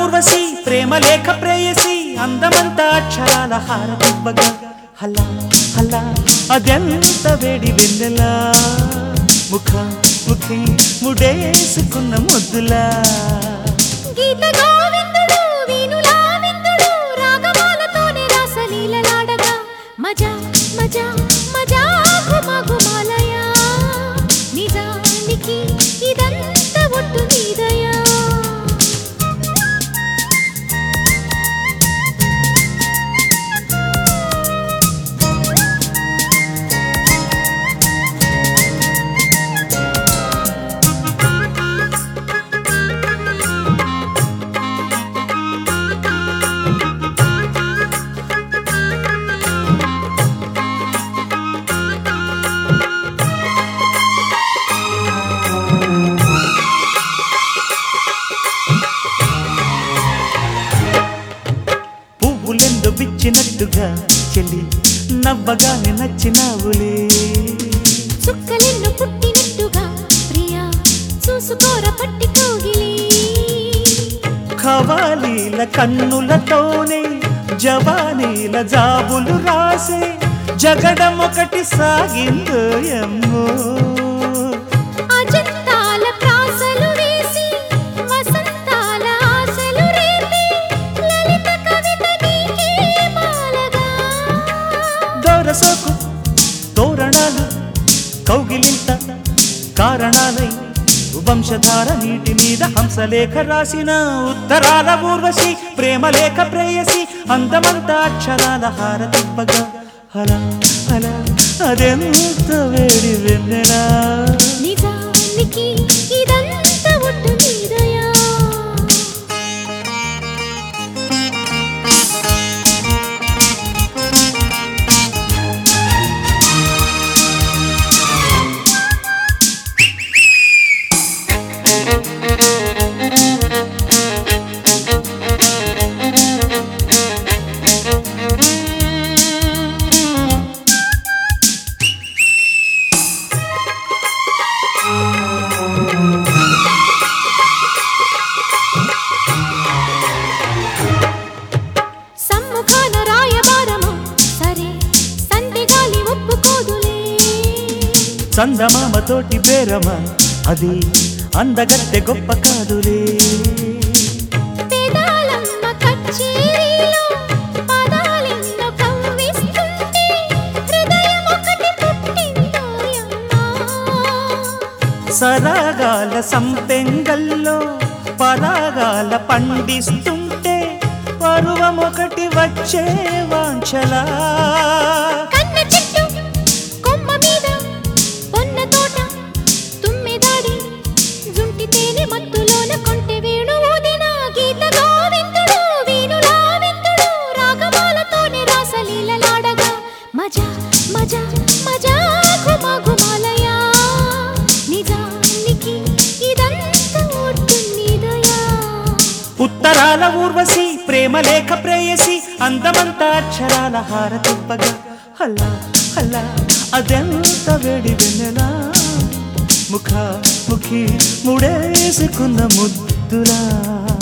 ఊర్వశి ప్రేమ లేఖ ప్రేయసి అందమంతా అక్షరాల హారతివ్వగా హలా హలా అదెంత వేడి వెన్నెలా ముఖ ముఖి ముడేసుకున్న ముద్దులా గీత గోవిందుడు వీణులా విందుడు రాగమాలతోనే రాసలీలలాడగా మజా మజా మజా ఘుమ ఘుమాలయా నిజానికి ఇదంతా ఒట్టు నీదయా పువ్వులెందు పిచ్చినట్టుగా చెల్లి నవ్వగానే నచ్చినావులే చుక్కలెన్ను పుట్టినట్టుగా ప్రియా చూసుకోర పట్టి కోగిలి ఖవాలీల కన్నులతోనే జవానీల జాబులు రాసే జగడం ఒకటి సాగిందో ఎమ్మో అజంతాల ప్రాసలు వేసి వసంతాల ఆశలు రేపి లలిత కవిత నీకే మాలగా దొరసోకు తోరణాలు కౌగిలింత కారణాలై వంశధార నీటి మీద హంసలేఖ రాసిన ఉత్తరాల ఊర్వశి ప్రేమ లేఖ ప్రేయసి అందమంతా అక్షరాల హారతిప్పగా అలా అలా అదెంత వేడి వెన్నెలా నిజానికి ఇదంతా ఒట్టు నీదయా సమ్ముఖాన రాయబారమా సరే సందెగాలి ఒప్పుకోదులే చందమామతోటి బేరమా అది అందగత్తె గొప్ప కాదులే పేదాలమ్మ కచ్చేరీలో పదాలెన్నో కవ్విస్తుంటే హృదయం ఒకటి పుట్టిందోయమ్మా సరాగాల సంపెంగల్లో పరాగాల పండిస్తుంటే పరువం ఒకటి వచ్చే వాంఛలా కన్న చెట్టు కొమ్మ మీద పొన్న తోట తుమ్మెదాడి జుంటి తేనె మత్తులోన కొంటె వేణు ఊదిన గీత గోవిందుడు వీణులా విందుడు రాగమాలతోనే రాసలీలలాడగా మజా మజా మజా ఘుమ ఘుమాలయా నిజానికి ఇదంతా ఒట్టున్నీదయా ఉత్తరాల ఊర్వశి ప్రేమ లేఖ ప్రేయసి అందమంతా అక్షరాల హారతిప్పగా హల్లా హల్లా అదెంత వేడి వెన్నెలా ముఖ ముఖి ముడేసుకున్న ముద్దులా